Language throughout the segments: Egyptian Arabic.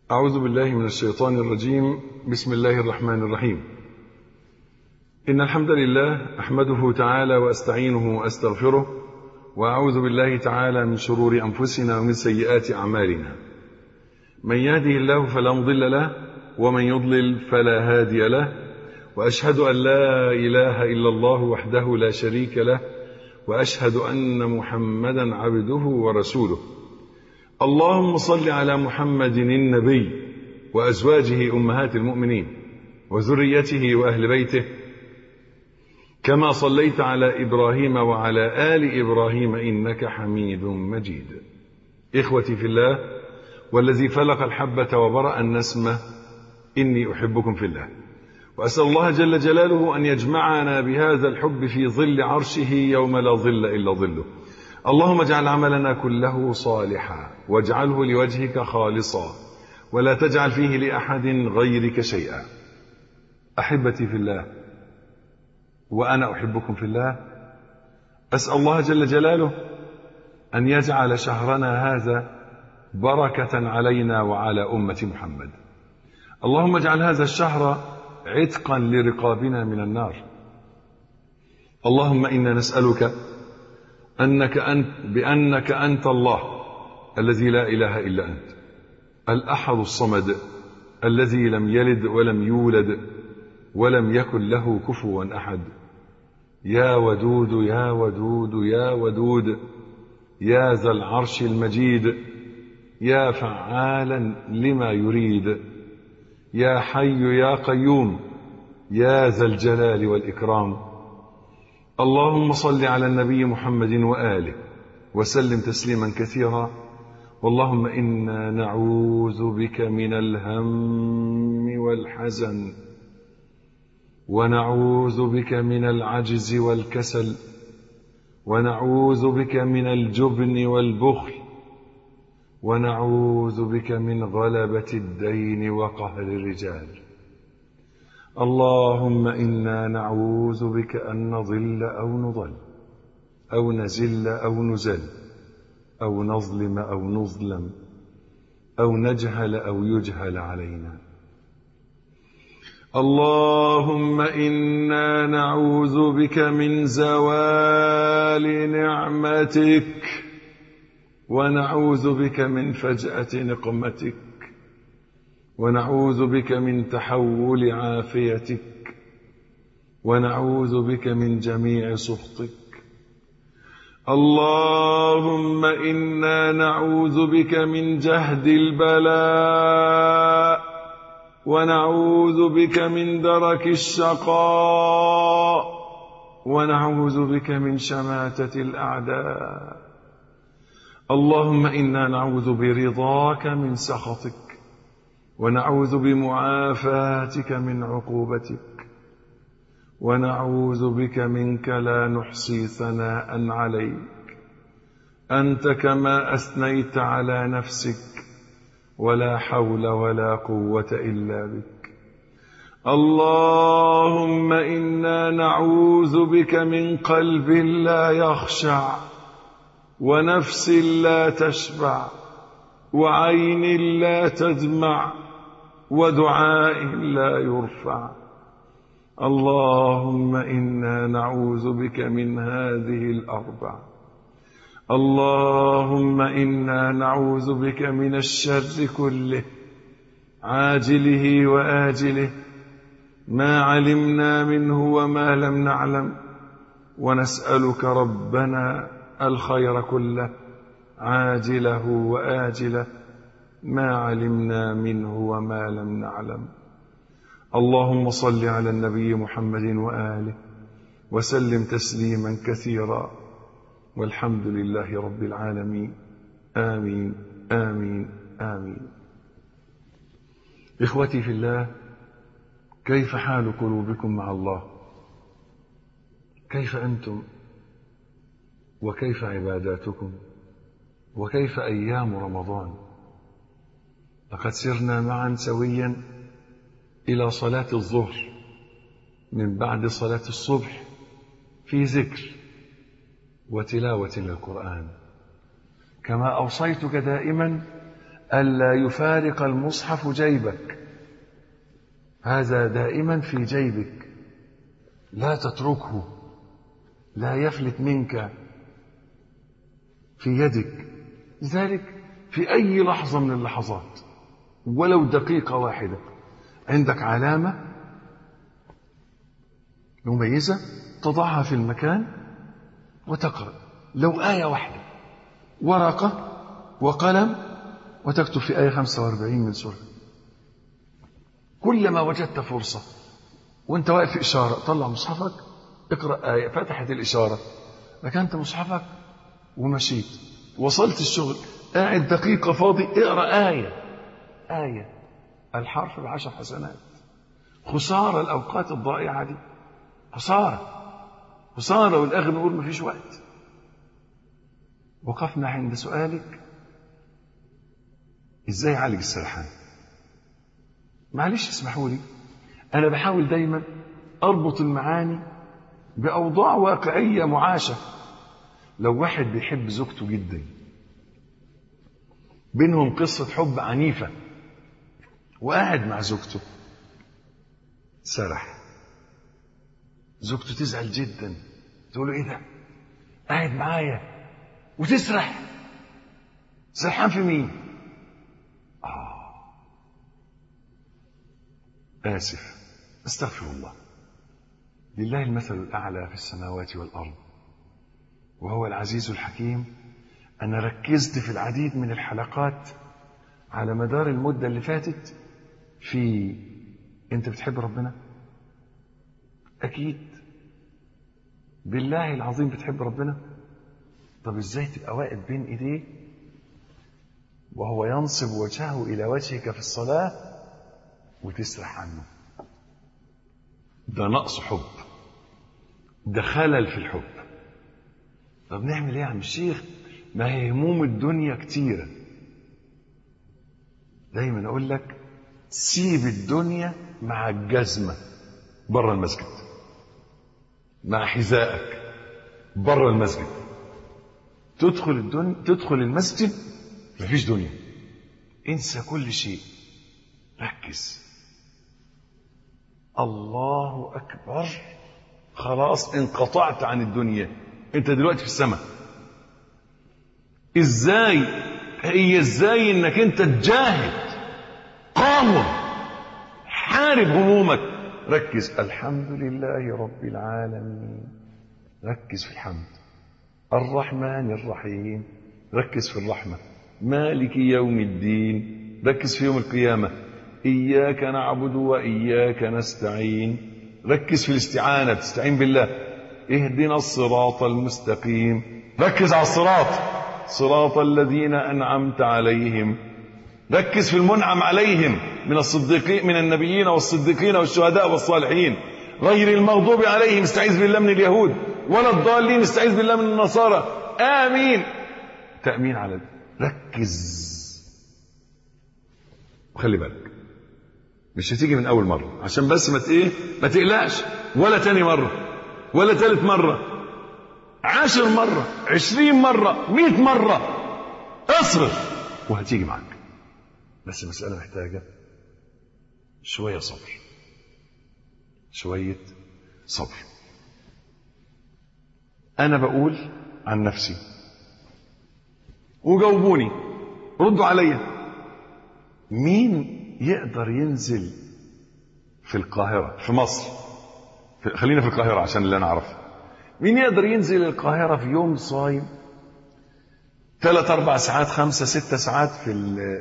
أعوذ بالله من الشيطان الرجيم بسم الله الرحمن الرحيم إن الحمد لله أحمده تعالى وأستعينه وأستغفره وأعوذ بالله تعالى من شرور أنفسنا ومن سيئات أعمالنا من يهده الله فلا مضل له ومن يضلل فلا هادي له وأشهد أن لا إله إلا الله وحده لا شريك له وأشهد أن محمدا عبده ورسوله اللهم صل على محمد النبي وأزواجه أمهات المؤمنين وذريته وأهل بيته كما صليت على إبراهيم وعلى آل إبراهيم إنك حميد مجيد إخوتي في الله والذي فلق الحبة وبرأ النسمة إني أحبكم في الله وأسأل الله جل جلاله أن يجمعنا بهذا الحب في ظل عرشه يوم لا ظل إلا ظله اللهم اجعل عملنا كله صالحا واجعله لوجهك خالصا ولا تجعل فيه لأحد غيرك شيئا أحبتي في الله وأنا أحبكم في الله أسأل الله جل جلاله أن يجعل شهرنا هذا بركة علينا وعلى أمة محمد اللهم اجعل هذا الشهر عتقا لرقابنا من النار اللهم إنا نسألك أنك أنت بأنك أنت الله الذي لا إله إلا أنت الأحد الصمد الذي لم يلد ولم يولد ولم يكن له كفوا أحد يا ودود يا ودود يا ودود يا ذا العرش المجيد يا فعالا لما يريد يا حي يا قيوم يا ذا الجلال والإكرام اللهم صل على النبي محمد وآله وسلم تسليما كثيرا واللهم إنا نعوذ بك من الهم والحزن ونعوذ بك من العجز والكسل ونعوذ بك من الجبن والبخل ونعوذ بك من غلبة الدين وقهر الرجال اللهم إنا نعوذ بك أن نضل أو نضل أو نزل أو نزل أو نظلم أو نظلم أو نجهل أو يجهل علينا اللهم إنا نعوذ بك من زوال نعمتك ونعوذ بك من فجأة نقمتك ونعوذ بك من تحول عافيتك ونعوذ بك من جميع سخطك اللهم إنا نعوذ بك من جهد البلاء ونعوذ بك من درك الشقاء ونعوذ بك من شماتة الأعداء اللهم إنا نعوذ برضاك من سخطك ونعوذ بمعافاتك من عقوبتك ونعوذ بك منك لا نحصي ثناء عليك أنت كما أثنيت على نفسك ولا حول ولا قوة إلا بك اللهم إنا نعوذ بك من قلب لا يخشع ونفس لا تشبع وعين لا تدمع ودعاء لا يرفع اللهم إنا نعوذ بك من هذه الأربع اللهم إنا نعوذ بك من الشر كله عاجله وآجله ما علمنا منه وما لم نعلم ونسألك ربنا الخير كله عاجله وآجله ما علمنا منه وما لم نعلم اللهم صل على النبي محمد وآله وسلم تسليما كثيرا والحمد لله رب العالمين آمين آمين آمين إخوتي في الله كيف حال قلوبكم مع الله كيف أنتم وكيف عباداتكم وكيف أيام رمضان لقد سرنا معا سويا إلى صلاة الظهر من بعد صلاة الصبح في ذكر وتلاوة للقرآن كما أوصيتك دائما ألا يفارق المصحف جيبك هذا دائما في جيبك لا تتركه لا يفلت منك في يدك لذلك في أي لحظة من اللحظات ولو دقيقة واحدة عندك علامة مميزة تضعها في المكان وتقرأ لو آية واحدة ورقة وقلم وتكتب في آية 45 من سورة كلما وجدت فرصة وانت واقف في إشارة طلع مصحفك اقرأ آية فتحت الإشارة ركنت مصحفك ومشيت وصلت الشغل قاعد دقيقة فاضي اقرأ آية آية الحرف بعشر حسنات خسارة الأوقات الضائعة دي خسارة خسارة والآخر بيقول مفيش وقت وقفنا عند سؤالك ازاي اعالج السرحان معلش اسمحوا لي انا بحاول دايما اربط المعاني باوضاع واقعيه معاشه لو واحد بيحب زوجته جدا بينهم قصه حب عنيفه وقاعد مع زوجته سرح زوجته تزعل جدا تقول له ايه ده قاعد معايا وتسرح سرحان في مين آسف أستغفر الله لله المثل الأعلى في السماوات والأرض وهو العزيز الحكيم أنا ركزت في العديد من الحلقات على مدار المدة اللي فاتت في أنت بتحب ربنا؟ أكيد بالله العظيم بتحب ربنا؟ طب إزاي تبقى واقف بين إيديه وهو ينصب وجهه إلى وجهك في الصلاة وتسرح عنه ده نقص حب ده خلل في الحب طب نعمل ايه يا عم الشيخ ما هي هموم الدنيا كتيره دايما اقول لك سيب الدنيا مع الجزمه بره المسجد مع حذائك بره المسجد تدخل الدنيا تدخل المسجد مفيش دنيا انسى كل شيء ركز الله أكبر خلاص انقطعت عن الدنيا انت دلوقتي في السماء ازاي هي ازاي انك انت تجاهد قاوم حارب همومك ركز الحمد لله رب العالمين ركز في الحمد الرحمن الرحيم ركز في الرحمة مالك يوم الدين ركز في يوم القيامة إياك نعبد وإياك نستعين ركز في الاستعانة تستعين بالله اهدنا الصراط المستقيم ركز على الصراط صراط الذين أنعمت عليهم ركز في المنعم عليهم من الصديقين من النبيين والصديقين والشهداء والصالحين غير المغضوب عليهم استعيذ بالله من اليهود ولا الضالين استعيذ بالله من النصارى آمين تأمين على ركز وخلي بالك مش هتيجي من اول مره عشان بس ما ايه ما تقلقش ولا تاني مره ولا تالت مره عشر مره عشرين مره مئة مره اصبر وهتيجي معاك بس المسألة محتاجة شوية صبر شوية صبر أنا بقول عن نفسي وجاوبوني ردوا عليا مين يقدر ينزل في القاهرة في مصر في خلينا في القاهرة عشان اللي أنا أعرفه مين يقدر ينزل القاهرة في يوم صايم ثلاث أربع ساعات خمسة ستة ساعات في,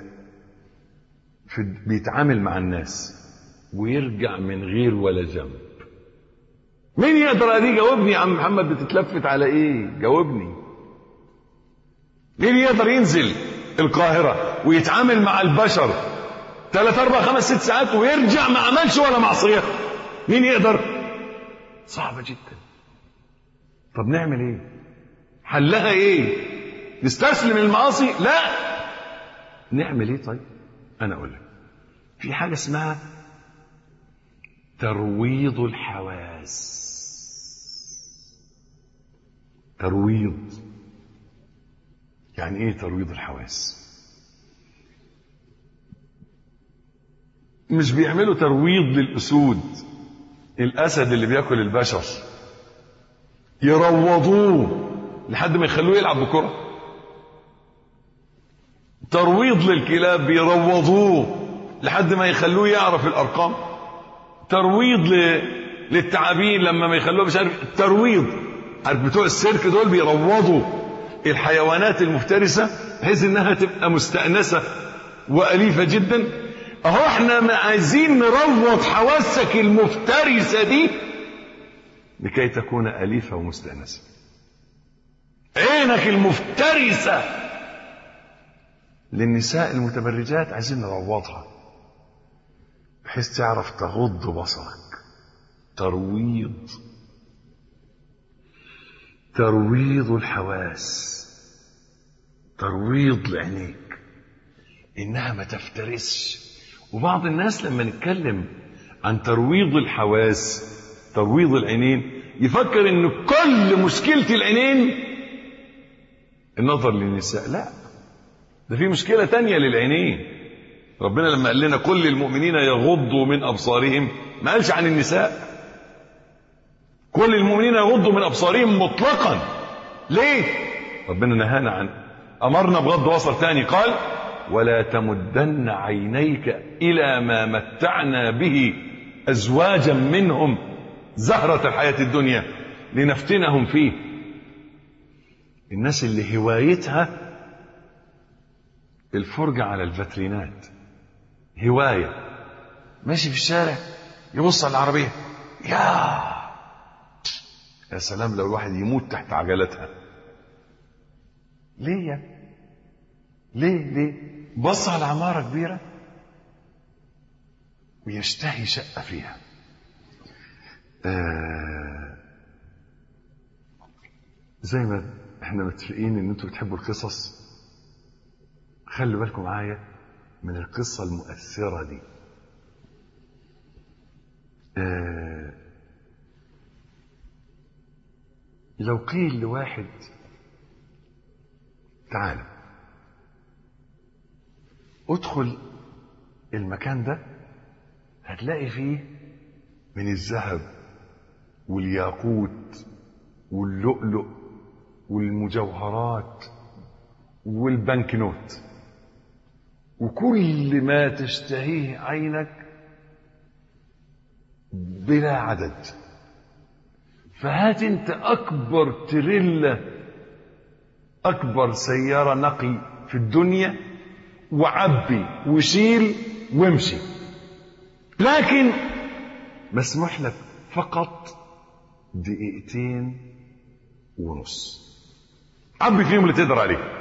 في بيتعامل مع الناس ويرجع من غير ولا جنب مين يقدر ادي جاوبني يا عم محمد بتتلفت على ايه جاوبني مين يقدر ينزل القاهرة ويتعامل مع البشر ثلاث أربع خمس ست ساعات ويرجع ما عملش ولا معصية مين يقدر صعبة جدا طب نعمل ايه حلها ايه نستسلم المعاصي لا نعمل ايه طيب انا اقول لك في حاجة اسمها ترويض الحواس ترويض يعني ايه ترويض الحواس مش بيعملوا ترويض للأسود الأسد اللي بياكل البشر يروضوه لحد ما يخلوه يلعب بكرة ترويض للكلاب بيروضوه لحد ما يخلوه يعرف الأرقام ترويض ل... للتعابين لما ما يخلوها مش عارف ترويض عارف بتوع السيرك دول بيروضوا الحيوانات المفترسة بحيث انها تبقى مستأنسة وأليفة جدا اهو احنا عايزين نروض حواسك المفترسة دي لكي تكون أليفة ومستأنسة عينك المفترسة للنساء المتبرجات عايزين نروضها بحيث تعرف تغض بصرك ترويض ترويض الحواس ترويض لعينيك انها ما تفترسش وبعض الناس لما نتكلم عن ترويض الحواس ترويض العينين يفكر ان كل مشكلة العينين النظر للنساء لا ده في مشكلة تانية للعينين ربنا لما قال لنا كل المؤمنين يغضوا من أبصارهم ما قالش عن النساء كل المؤمنين يغضوا من أبصارهم مطلقا ليه ربنا نهانا عن أمرنا بغض بصر تاني قال ولا تمدن عينيك إلى ما متعنا به أزواجا منهم زهرة الحياة الدنيا لنفتنهم فيه الناس اللي هوايتها الفرجة على الفاترينات هواية ماشي في الشارع يبص على العربية يا يا سلام لو الواحد يموت تحت عجلتها ليه يا ليه ليه بص على عمارة كبيرة ويشتهي شقة فيها آه زي ما احنا متفقين ان انتوا بتحبوا القصص خلوا بالكم معايا من القصة المؤثرة دي آه لو قيل لواحد تعال ادخل المكان ده هتلاقي فيه من الذهب والياقوت واللؤلؤ والمجوهرات والبنكنوت وكل ما تشتهيه عينك بلا عدد فهات انت اكبر تريلا اكبر سيارة نقل في الدنيا وعبي وشيل وامشي لكن مسموح لك فقط دقيقتين ونص عبي فيهم اللي تقدر عليه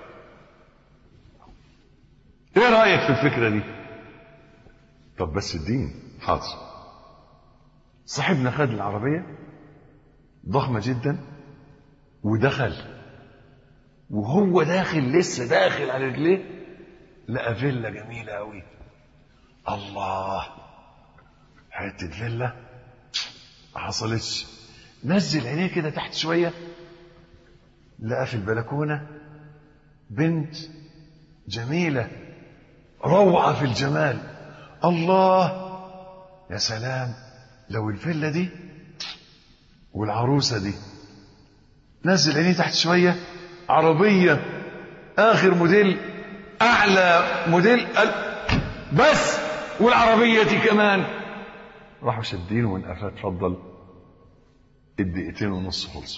ايه رايك في الفكره دي طب بس الدين حاضر صاحبنا خد العربيه ضخمه جدا ودخل وهو داخل لسه داخل على رجليه لقى فيلا جميله قوي الله حته فيلا ما حصلتش نزل عينيه كده تحت شويه لقى في البلكونه بنت جميله روعه في الجمال الله يا سلام لو الفيلا دي والعروسه دي نزل عينيه تحت شويه عربيه اخر موديل اعلى موديل قال بس والعربيه دي كمان راحوا شادينه من قفاه اتفضل الدقيقتين ونص خلصوا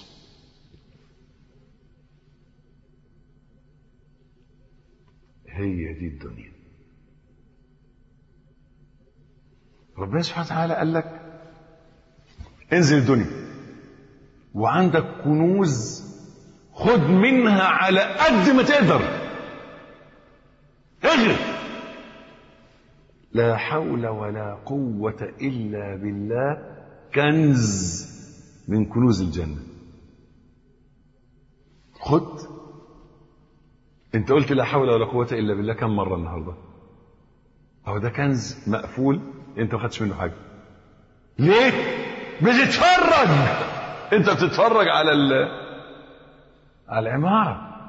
هي دي الدنيا ربنا سبحانه وتعالى قال لك انزل الدنيا وعندك كنوز خد منها على قد ما تقدر اغرق لا حول ولا قوة إلا بالله كنز من كنوز الجنة خد انت قلت لا حول ولا قوة إلا بالله كم مرة النهاردة هو ده كنز مقفول انت ما خدتش منه حاجة ليه بتتفرج انت بتتفرج على ال على العمارة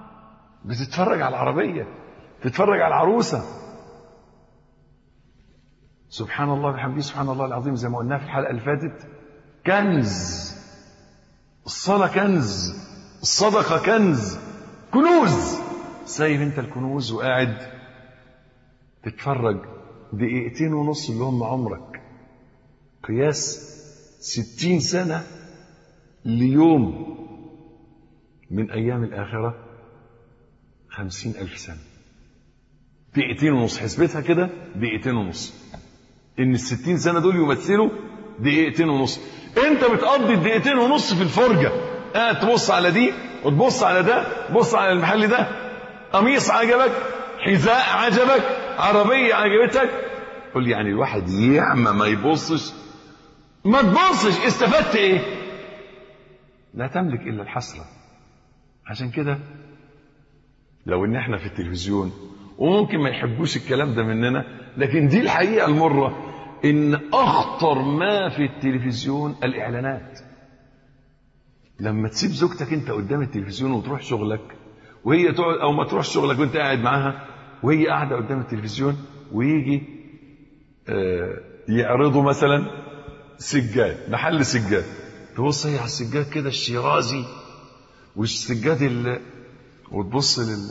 بتتفرج على العربية بتتفرج على العروسة سبحان الله وبحمده سبحان الله العظيم زي ما قلنا في الحلقة اللي فاتت كنز الصلاة كنز الصدقة كنز كنوز سايب انت الكنوز وقاعد تتفرج دقيقتين ونص اللي هم عمرك قياس ستين سنة ليوم من أيام الآخرة خمسين ألف سنة دقيقتين ونص حسبتها كده دقيقتين ونص إن الستين سنة دول يمثلوا دقيقتين ونص أنت بتقضي الدقيقتين ونص في الفرجة قاعد تبص على دي وتبص على ده تبص على المحل ده قميص عجبك حذاء عجبك عربية عجبتك قول يعني الواحد يعمى ما يبصش ما تبصش استفدت ايه لا تملك الا الحسره عشان كده لو ان احنا في التلفزيون وممكن ما يحبوش الكلام ده مننا لكن دي الحقيقه المره ان اخطر ما في التلفزيون الاعلانات لما تسيب زوجتك انت قدام التلفزيون وتروح شغلك وهي تقعد او ما تروح شغلك وانت قاعد معاها وهي قاعده قدام التلفزيون ويجي آه يعرضوا مثلا سجاد محل سجاد تبص هي على السجاد كده الشيرازي والسجاد اللي وتبص لل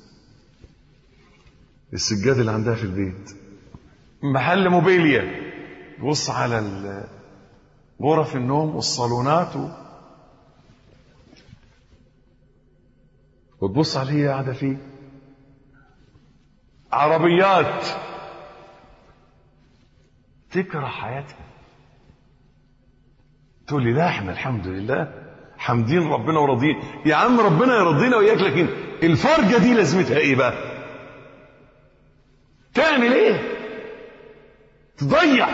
السجاد اللي عندها في البيت محل موبيليا تبص على ال- غرف النوم والصالونات و... وتبص على اللي هي قاعده فيه عربيات تكره حياتها تقول لي لا احنا الحمد لله حامدين ربنا وراضيين يا عم ربنا يرضينا وياك لكن الفرجه دي لازمتها ايه بقى تعمل ايه تضيع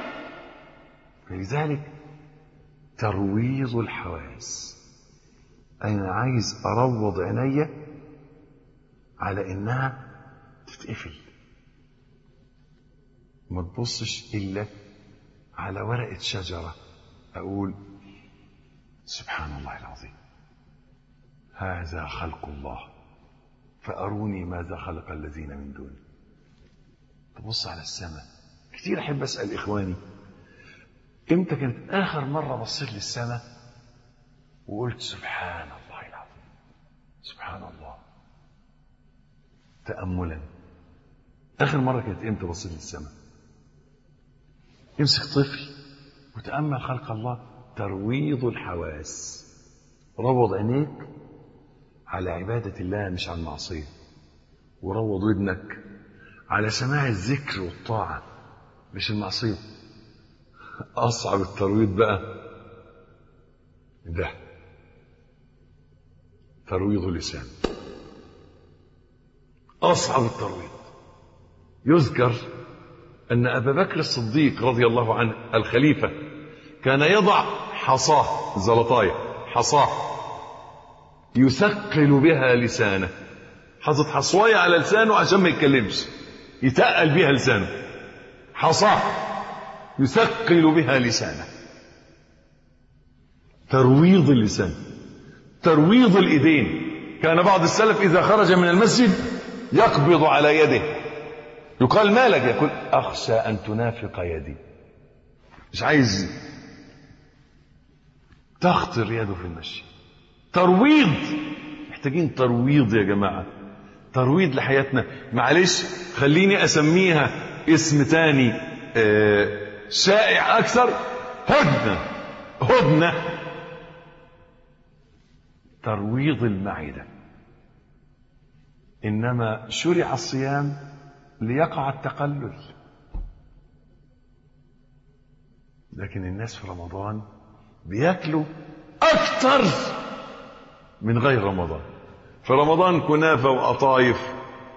فلذلك ترويض الحواس انا عايز اروض عينيا على انها تتقفل ما تبصش الا على ورقه شجره اقول سبحان الله العظيم هذا خلق الله فاروني ماذا خلق الذين من دونه تبص على السماء كتير احب اسال اخواني امتى كانت اخر مره بصيت للسماء وقلت سبحان الله العظيم سبحان الله تاملا اخر مره كانت امتى بصيت للسماء امسك طفل وتامل خلق الله ترويض الحواس روض عينيك على عباده الله مش على المعصيه وروض ودنك على سماع الذكر والطاعه مش المعصيه اصعب الترويض بقى ده ترويض اللسان اصعب الترويض يذكر ان ابا بكر الصديق رضي الله عنه الخليفه كان يضع حصاه زلطايه حصاه يثقل بها لسانه حاطط حصوايه على لسانه عشان ما يتكلمش يتقل بها لسانه حصاه يثقل بها لسانه ترويض اللسان ترويض الايدين كان بعض السلف اذا خرج من المسجد يقبض على يده يقال ما لك يقول اخشى ان تنافق يدي مش عايز تخطر يده في المشي ترويض محتاجين ترويض يا جماعه ترويض لحياتنا معلش خليني اسميها اسم تاني آه شائع اكثر هدنه هدنه ترويض المعده انما شرع الصيام ليقع التقلل لكن الناس في رمضان بياكلوا اكتر من غير رمضان في رمضان كنافه وقطايف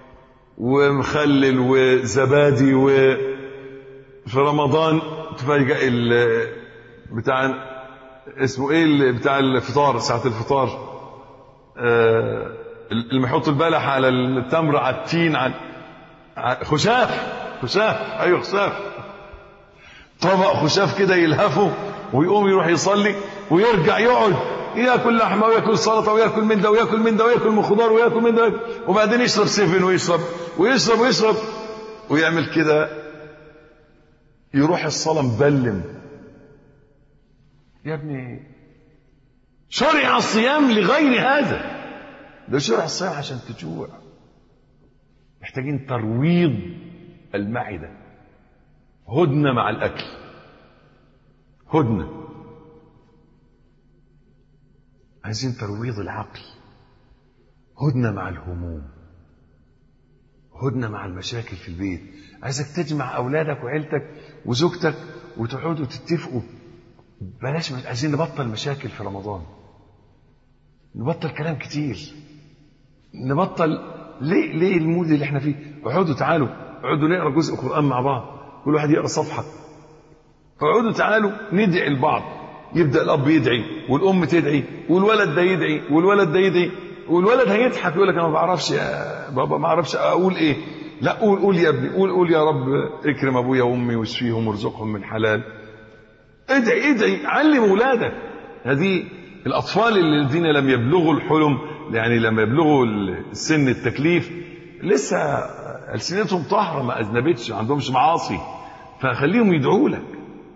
ومخلل وزبادي و في رمضان تفاجئ ال بتاع اسمه ايه ال- بتاع الفطار ساعة الفطار آه، اللي يحط البلح على التمر على التين على على- خشاف خشاف ايوه خشاف طبق خشاف كده يلهفه ويقوم يروح يصلي ويرجع يقعد ياكل لحمه وياكل سلطه وياكل من ده وياكل من ده وياكل من خضار وياكل من ده وياكل وبعدين يشرب سيفن ويشرب ويشرب ويشرب ويعمل كده يروح الصلاة مبلم يا ابني شرع الصيام لغير هذا ده شرع الصيام عشان تجوع محتاجين ترويض المعدة هدنة مع الأكل هدنة عايزين ترويض العقل هدنة مع الهموم هدنة مع المشاكل في البيت عايزك تجمع أولادك وعيلتك وزوجتك وتقعدوا تتفقوا بلاش مش عايزين نبطل مشاكل في رمضان نبطل كلام كتير نبطل ليه ليه المود اللي احنا فيه اقعدوا تعالوا اقعدوا نقرا جزء قران مع بعض كل واحد يقرا صفحه اقعدوا تعالوا ندعي لبعض يبدا الاب يدعي والام تدعي والولد ده يدعي والولد ده يدعي والولد هيضحك يقول لك انا ما بعرفش يا بابا ما اعرفش اقول ايه لا قول قول يا ابني قول قول يا رب اكرم ابويا وامي واشفيهم وارزقهم من حلال ادعي ادعي علم اولادك هذه الاطفال الذين لم يبلغوا الحلم يعني لما يبلغوا سن التكليف لسه السنتهم طاهره ما اذنبتش ما عندهمش معاصي فخليهم يدعوا لك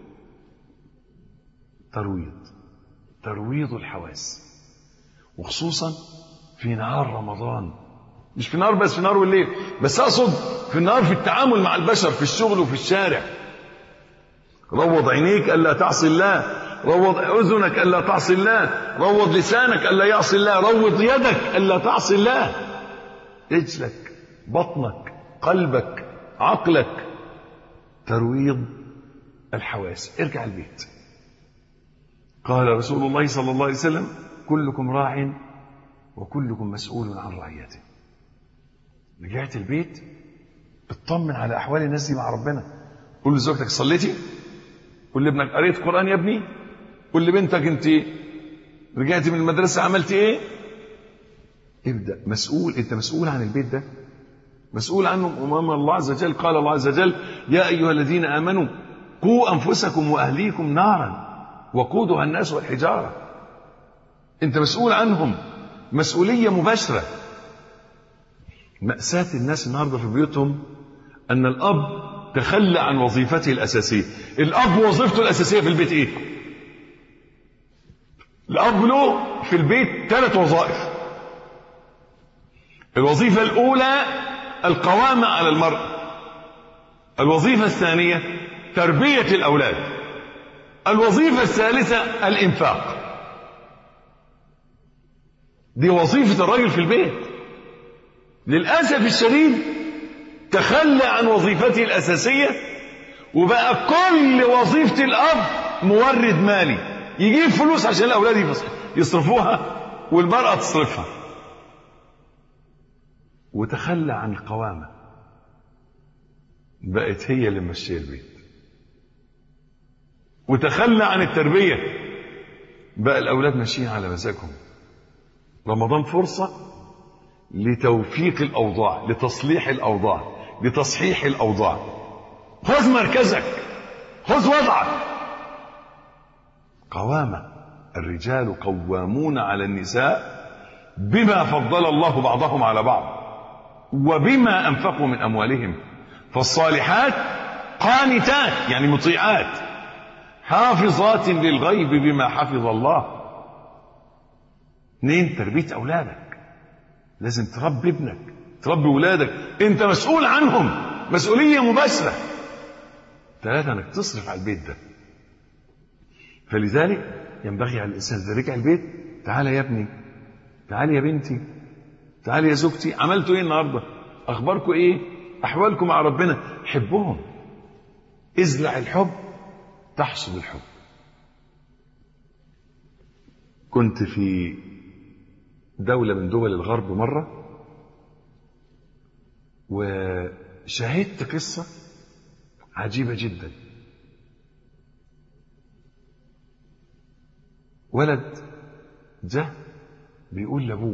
ترويض ترويض الحواس وخصوصا في نهار رمضان مش في نهار بس في نهار والليل بس اقصد في النهار في التعامل مع البشر في الشغل وفي الشارع روض عينيك الا تعصي الله روض اذنك الا تعصي الله روض لسانك الا يعصي الله روض يدك الا تعصي الله رجلك بطنك قلبك عقلك ترويض الحواس ارجع البيت قال رسول الله صلى الله عليه وسلم كلكم راع وكلكم مسؤول عن رعيته رجعت البيت اطمن على احوال الناس دي مع ربنا قول لزوجتك صليتي قول لابنك قريت قران يا ابني قول لبنتك انت رجعتي من المدرسه عملتي ايه ابدا مسؤول انت مسؤول عن البيت ده مسؤول عنه امام الله عز وجل قال الله عز وجل يا ايها الذين امنوا قوا انفسكم واهليكم نارا وقودها الناس والحجاره انت مسؤول عنهم مسؤوليه مباشره ماساه الناس النهارده في بيوتهم ان الاب تخلى عن وظيفته الاساسيه الاب وظيفته الاساسيه في البيت ايه الاب له في البيت ثلاث وظائف الوظيفه الاولى القوامه على المرأة الوظيفه الثانيه تربيه الاولاد الوظيفه الثالثه الانفاق دي وظيفه الرجل في البيت للاسف الشديد تخلى عن وظيفته الاساسيه وبقى كل وظيفه الاب مورد مالي يجيب فلوس عشان الاولاد يصرفوها والمراه تصرفها وتخلى عن القوامه بقت هي اللي ماشيه البيت وتخلى عن التربيه بقى الاولاد ماشيين على مزاجهم رمضان فرصه لتوفيق الاوضاع لتصليح الاوضاع لتصحيح الاوضاع خذ مركزك خذ وضعك قوامه الرجال قوامون على النساء بما فضل الله بعضهم على بعض وبما انفقوا من اموالهم فالصالحات قانتات يعني مطيعات حافظات للغيب بما حفظ الله اثنين تربيه اولادك لازم تربي ابنك تربي ولادك انت مسؤول عنهم مسؤوليه مباشره ثلاثه انك تصرف على البيت ده فلذلك ينبغي على الانسان اذا رجع البيت تعال يا ابني تعال يا بنتي تعال يا زوجتي عملتوا ايه النهارده اخباركم ايه احوالكم مع ربنا حبهم ازرع الحب تحصد الحب كنت في دولة من دول الغرب مرة وشاهدت قصة عجيبة جدا ولد جه بيقول لابوه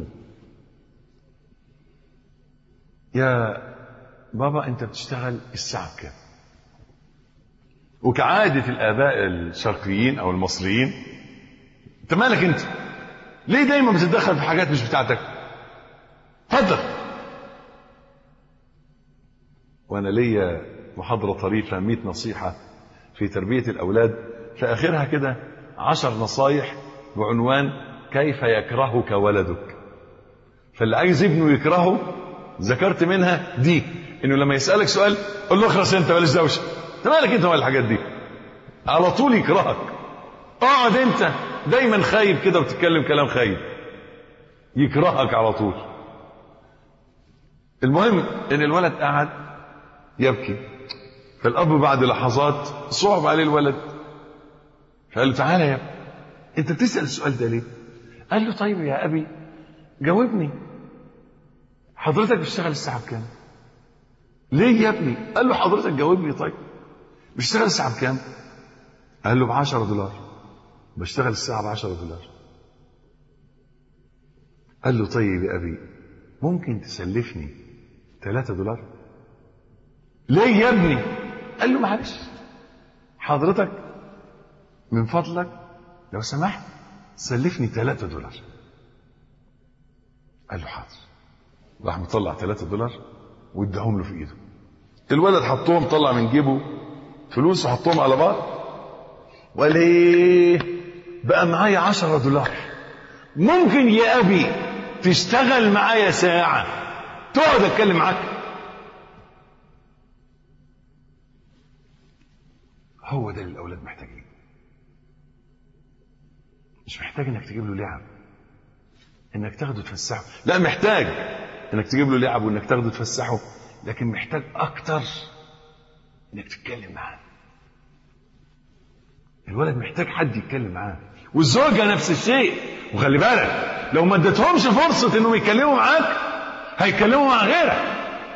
يا بابا انت بتشتغل الساعة كام وكعادة الآباء الشرقيين أو المصريين أنت مالك أنت؟ ليه دايما بتتدخل في حاجات مش بتاعتك؟ اتفضل وأنا ليا محاضرة طريفة 100 نصيحة في تربية الأولاد في آخرها كده عشر نصايح بعنوان كيف يكرهك ولدك فاللي عايز ابنه يكرهه ذكرت منها دي انه لما يسألك سؤال قول له اخرس انت ماليش دوشه انت مالك انت مال الحاجات دي على طول يكرهك اقعد انت دايما خايب كده وتتكلم كلام خايب يكرهك على طول المهم ان الولد قعد يبكي فالاب بعد لحظات صعب عليه الولد فقال له تعالى يا ابني انت بتسال السؤال ده ليه قال له طيب يا ابي جاوبني حضرتك بتشتغل الساعه بكام ليه يا ابني قال له حضرتك جاوبني طيب بتشتغل الساعه بكام قال له ب 10 دولار بشتغل الساعه ب 10 دولار قال له طيب يا ابي ممكن تسلفني 3 دولار ليه يا ابني قال له معلش حضرتك من فضلك لو سمحت سلفني 3 دولار قال له حاضر راح مطلع 3 دولار واداهم له في ايده الولد حطهم طلع من جيبه فلوس وحطهم على بعض وقال ايه بقى معايا 10 دولار ممكن يا ابي تشتغل معايا ساعة تقعد اتكلم معاك هو ده اللي الاولاد محتاجين مش محتاج انك تجيب له لعب انك تاخده تفسحه لا محتاج انك تجيب له لعب وانك تاخده تفسحه لكن محتاج اكتر انك تتكلم معاه الولد محتاج حد يتكلم معاه والزوجه نفس الشيء وخلي بالك لو ما اديتهمش فرصه انهم يتكلموا معاك هيتكلموا مع غيرك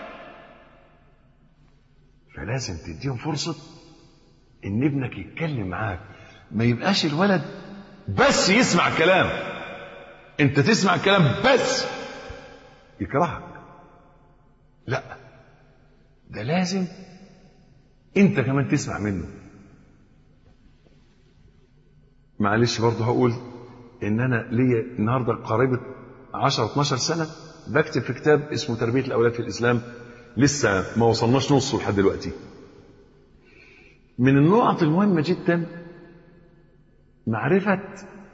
فلازم تديهم فرصه ان ابنك يتكلم معاك ما يبقاش الولد بس يسمع كلام انت تسمع كلام بس يكرهك لا ده لازم انت كمان تسمع منه معلش برضه هقول ان انا ليا النهارده قرابه 10 12 سنه بكتب في كتاب اسمه تربيه الاولاد في الاسلام لسه ما وصلناش نصه لحد دلوقتي من النقط المهمه جدا معرفه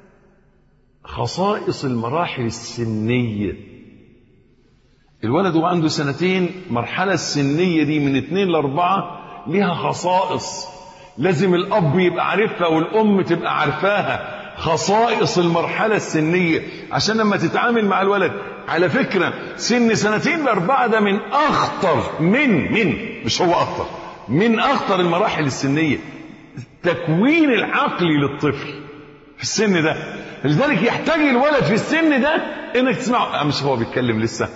خصائص المراحل السنيه الولد وهو عنده سنتين مرحله السنيه دي من اتنين لاربعه ليها خصائص لازم الاب يبقى عارفها والام تبقى عارفاها خصائص المرحلة السنية عشان لما تتعامل مع الولد على فكرة سن سنتين لأربعة ده من أخطر من من مش هو أخطر من أخطر المراحل السنية التكوين العقلي للطفل في السن ده لذلك يحتاج الولد في السن ده انك تسمعه مش هو بيتكلم لسه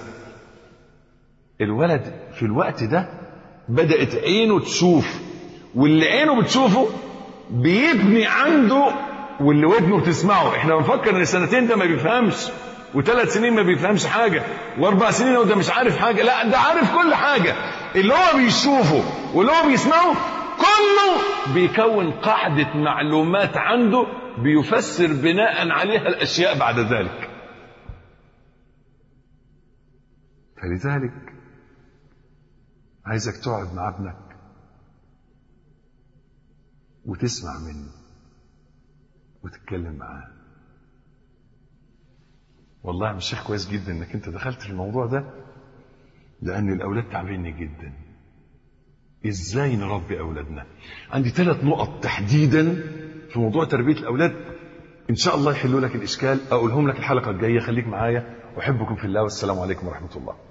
الولد في الوقت ده بدأت عينه تشوف واللي عينه بتشوفه بيبني عنده واللي ودنه بتسمعه احنا بنفكر ان سنتين ده ما بيفهمش وثلاث سنين ما بيفهمش حاجة واربع سنين وده مش عارف حاجة لا ده عارف كل حاجة اللي هو بيشوفه واللي هو بيسمعه كله بيكون قاعدة معلومات عنده بيفسر بناء عليها الأشياء بعد ذلك فلذلك عايزك تقعد مع ابنك وتسمع منه وتتكلم معاه والله يا شيخ كويس جدا انك انت دخلت في الموضوع ده لان الاولاد تعبيني جدا ازاي نربي اولادنا عندي ثلاث نقط تحديدا في موضوع تربيه الاولاد ان شاء الله يحلوا لك الاشكال اقولهم لك الحلقه الجايه خليك معايا احبكم في الله والسلام عليكم ورحمه الله